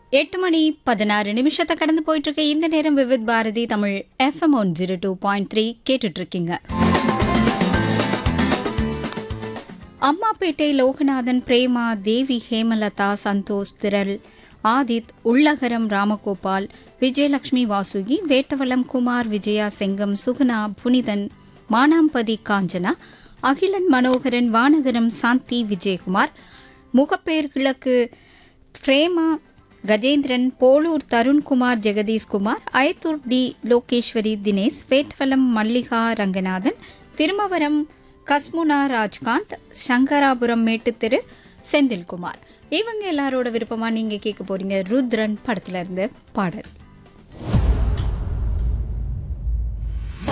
எட்டு மணி பதினாறு நிமிஷத்தை கடந்து போயிட்டு இருக்க இந்த நேரம் Vividh Bharati Tamil FM one zero two point three கேட்டுட்டு இருக்கீங்க அம்மாப்பேட்டை லோகநாதன் பிரேமா தேவி ஹேமலதா சந்தோஷ் திரள் ஆதித் உள்ளகரம் ராமகோபால் விஜயலட்சுமி வாசுகி வேட்டவலம் குமார் விஜயா செங்கம் சுகுணா புனிதன் மானாம்பதி காஞ்சனா அகிலன் மனோகரன் வானகரம் சாந்தி விஜயகுமார் முகப்பேர் கிழக்கு பிரேமா கஜேந்திரன் போலூர் தருண்குமார் ஜெகதீஷ்குமார் அயத்தூர் டி லோகேஸ்வரி தினேஷ் வேட்வலம் மல்லிகா ரங்கநாதன் திருமவரம் கஸ்முனா ராஜ்காந்த் சங்கராபுரம் மேட்டுத்தெரு செந்தில்குமார் இவங்க எல்லாரோட விருப்பமா நீங்க கேட்க போறீங்க ருத்ரன் படத்துல இருந்து பாடல்